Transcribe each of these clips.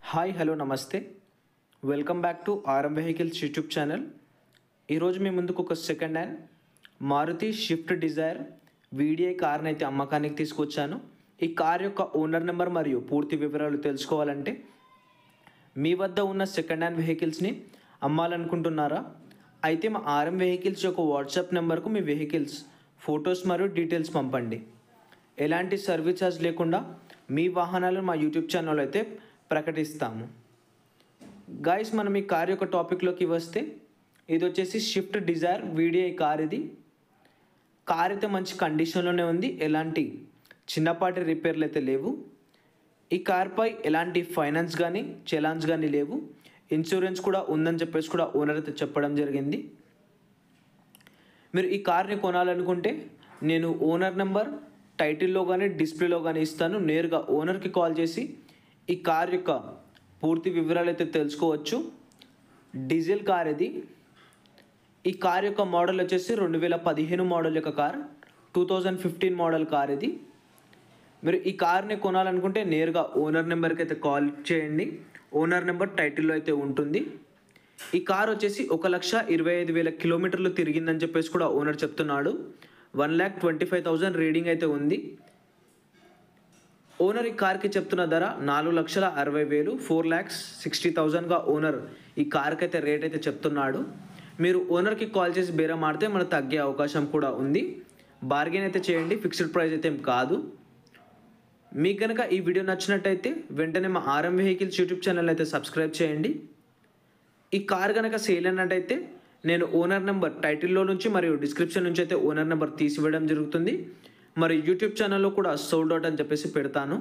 hi hello namaste welcome back to R M vehicles YouTube channel ఈరోజు మీ ముందుకు ఒక second hand Maruti Swift Dzire VDI కార్ని అయితే అమ్మకానికి తీసుకొచ్చాను ఈ కార్ యొక్క ఓనర్ నెంబర్ మరియు పూర్తి వివరాలు తెలుసుకోవాలంటే మీ వద్ద ఉన్న సెకండ్ హ్యాండ్ వెహికల్స్ని అమ్మాలనుకుంటున్నారా అయితే మా ఆర్ఎం వెహికల్స్ యొక్క వాట్సాప్ నెంబర్కు మీ వెహికల్స్ ఫొటోస్ మరియు డీటెయిల్స్ పంపండి ఎలాంటి సర్వీస్ ఛార్జ్ లేకుండా మీ వాహనాలను మా యూట్యూబ్ ఛానల్ అయితే ప్రకటిస్తాము గాయస్ మనం ఈ కార్ యొక్క టాపిక్లోకి వస్తే ఇది వచ్చేసి షిఫ్ట్ డిజైర్ వీడిఐ కార్ ఇది కార్ అయితే మంచి కండిషన్లోనే ఉంది ఎలాంటి చిన్నపాటి రిపేర్లు అయితే లేవు ఈ కార్పై ఎలాంటి ఫైనాన్స్ కానీ చలాన్స్ కానీ లేవు ఇన్సూరెన్స్ కూడా ఉందని చెప్పేసి కూడా ఓనర్ అయితే చెప్పడం జరిగింది మీరు ఈ కార్ని కొనాలనుకుంటే నేను ఓనర్ నెంబర్ టైటిల్లో కానీ డిస్ప్లేలో కానీ ఇస్తాను నేరుగా ఓనర్కి కాల్ చేసి ఈ కార్ యొక్క పూర్తి వివరాలు అయితే తెలుసుకోవచ్చు డీజిల్ కార్ ఇది ఈ కార్ యొక్క మోడల్ వచ్చేసి రెండు వేల పదిహేను మోడల్ యొక్క car two thousand fifteen model car ఇది మీరు ఈ కార్ని కొనాలనుకుంటే నేరుగా ఓనర్ నెంబర్కి అయితే కాల్ చేయండి ఓనర్ నెంబర్ టైటిల్లో అయితే ఉంటుంది ఈ కార్ వచ్చేసి ఒక లక్ష ఇరవై ఐదు వేల కిలోమీటర్లు తిరిగిందని చెప్పేసి కూడా ఓనర్ చెప్తున్నాడు one lakh twenty five thousand reading అయితే ఉంది ఓనర్ ఈ కార్కి చెప్తున్న ధర నాలుగు లక్షల అరవై వేలు ఫోర్ ల్యాక్స్ సిక్స్టీ థౌజండ్గా ఓనర్ ఈ కార్కి అయితే రేట్ అయితే చెప్తున్నాడు మీరు ఓనర్కి కాల్ చేసి బేరం ఆడితే మనకు తగ్గే అవకాశం కూడా ఉంది బార్గెన్ అయితే చేయండి ఫిక్స్డ్ ప్రైస్ అయితే ఏం కాదు మీకు కనుక ఈ వీడియో నచ్చినట్టయితే వెంటనే మా ఆర్ఎం వెహికల్స్ యూట్యూబ్ ఛానల్ అయితే సబ్స్క్రైబ్ చేయండి ఈ కార్ కనుక సేల్ అన్నట్టయితే నేను ఓనర్ నెంబర్ టైటిల్లో నుంచి మరియు డిస్క్రిప్షన్ నుంచి అయితే ఓనర్ నెంబర్ తీసివేయడం జరుగుతుంది మరి యూట్యూబ్ ఛానల్లో కూడా సోల్డ్ అవుట్ అని చెప్పేసి పెడతాను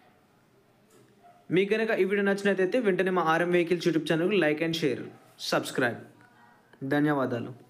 మీకు కనుక ఈ వీడియో నచ్చినట్టయితే వెంటనే మా ఆర్ఎం వెహికల్స్ యూట్యూబ్ ఛానల్కి లైక్ అండ్ షేర్ సబ్స్క్రైబ్ ధన్యవాదాలు